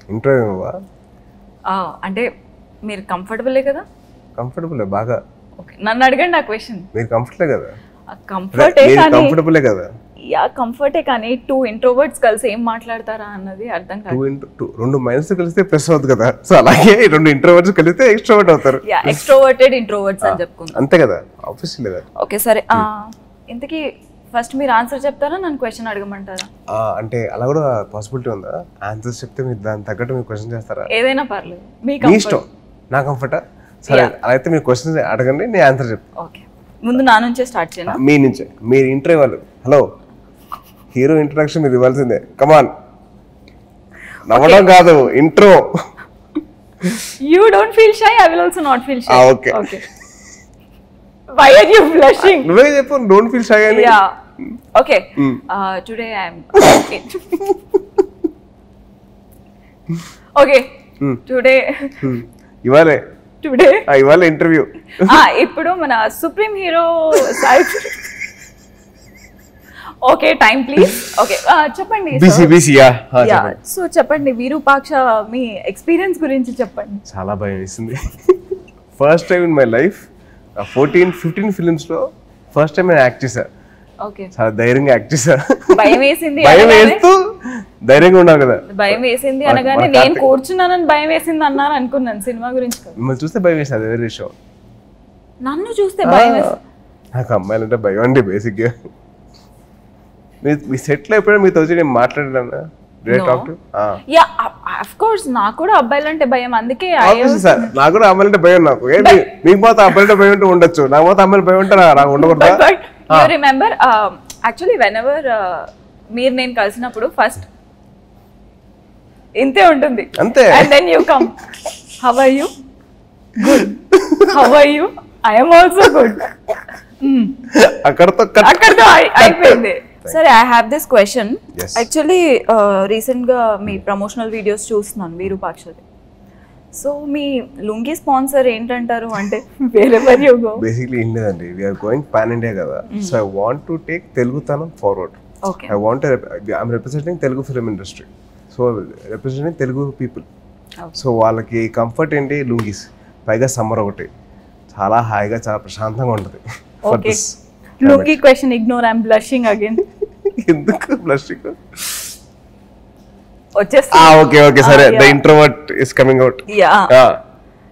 Intro ఏమవా ఆ, అంటే మీరు కంఫర్టబులే కదా కంఫర్టబుల్ బాగా ఓకే నన్ను అడగండి ఆ క్వశ్చన్ మీరు కంఫర్టబులే కదా కంఫర్టే మీరు కానీ కంఫర్టబులే కదా యా కంఫర్టే కానీ టూ ఇంట్రోవర్ట్స్ కలిసి ఏం మాట్లాడతారా అన్నది అర్థం కాదు టూ ఇంటూ టూ రెండు మైనస్ కలిస్తే ప్లస్ అవుతుంది కదా సో అలాగే ఈ రెండు ఇంట్రోవర్ట్స్ కలిస్తే ఎక్స్ట్రోవర్ట్ అవుతారు యా ఎక్స్ట్రోవర్టెడ్ ఇంట్రోవర్ట్స్ అని చెప్పుకుందాం అంతే కదా ఆబ్వియస్లీ కదా ఓకే సరే ఆ, ఇంతకీ ఫస్ట్ మీరు ఆన్సర్ చెప్తారా నన్ను క్వశ్చన్ అడగమంటారా ఆ, అంటే అలా కూడా పాసిబిలిటీ ఉందా ఆన్సర్స్ చెప్తే మీరు దాని తగ్గట్టు మీరు క్వశ్చన్ చేస్తారా ఏదైనా పర్లేదు మీ మీ ఇష్టం నా కంఫర్టా సరే అలా అయితే మీరు క్వశ్చన్ అడగండి నేను ఆన్సర్ చెప్తాను ఓకే ముందు నా నుంచే స్టార్ట్ చేయను మీ నుంచే మీరు ఇంటర్ ఇవ్వాలి హలో హీరో ఇంట్రడక్షన్ మీరు ఇవ్వాల్సిందే కమాన్ నవ్వడం కాదు intro you don't feel shy I will also not feel shy Ah, okay. Okay why are you blushing నువ్వే చెప్పు డోంట్ ఫీల్ షై అని yeah okay today I'm okay today Hmm. ఇవ్వాలే today ఆ, ఇవాళ ఇంటర్వ్యూ ఇప్పుడు మన supreme hero Sai okay time please okay చెప్పండి బీసీ బీసీ యా యా సో చెప్పండి వీరూపాక్ష మీ ఎక్స్పీరియన్స్ గురించి చెప్పండి చాలా భయం వేసింది first time in my life fourteen fifteen ఫిల్మ్స్లో ఫస్ట్ టైం నేను యాక్ట్ చేశా ఓకే చాలా ధైర్యంగా యాక్ట్ చేశా భయం వేసింది భయం అనగానే వేస్తూ ధైర్యంగా ఉన్నావు కదా భయం వేసింది మన- అనగానే మన నేను కార్తీక్- కూర్చున్నానని భయం వేసింది అన్నారు అనుకున్నాను సినిమా గురించి కాదు. మిమ్మల్ని చూస్తే భయం వేసింది అది వేరే షో నన్ను చూస్తే భయం వేసింది నాకు అమ్మాయిలంటే భయం అండి బేసిక్గా మీ మీ సెట్లో ఎప్పుడైనా మీతో వచ్చి నేను మాట్లాడాను No. Talk to yeah of course నాకు కూడా అబ్బాయిలు అంటే భయం అందుకే I was- సార్ నాకు కూడా అమ్మాయిలంటే భయం నాకు ఏ మీ- మీకు మాత్రం అబ్బాయిలంటే భయం ఉంటే ఉండొచ్చు నాకు మాత్రం అమ్మాయిలు భయం ఉంటే నా- నాకు ఉండకూడదా but you remember actually whenever మీరు నేను కలిసినప్పుడు ఫస్ట్ ఇంతే ఉంటుంది అంతే and then you come how are you good how are you I'm also good అక్కడతో కట్ అక్కడితో అయి- అయిపోయింది సరే I have this question Yes. Actually రీసెంట్గా మీ ప్రమోషనల్ వీడియోస్ చూస్తున్నాను వీరూపాక్షది సో మీ లుంగి స్పాన్సర్ ఏంటంటారు అంటే వేరెవర్ యూ గో బేసిక్లీ ఏం లేదండి వీఆర్ గోయింగ్ పాన్ ఇండియా కదా so I want to take తెలుగుతనం forward okay I want I'm representing Telugu film industry so representing Telugu people Okay. So వాళ్ళకి కంఫర్ట్ ఏంటి లుంగీస్ పైగా సమ్మర్ ఒకటి చాలా హాయిగా చాలా ప్రశాంతంగా ఉంటుంది for Okay. This lungi question ignore I'm blushing again ఎందుకు ప్లాస్టిక్ వచ్చేసి ఓకే ఓకే సరే Ah, the yeah. Introvert is coming out yeah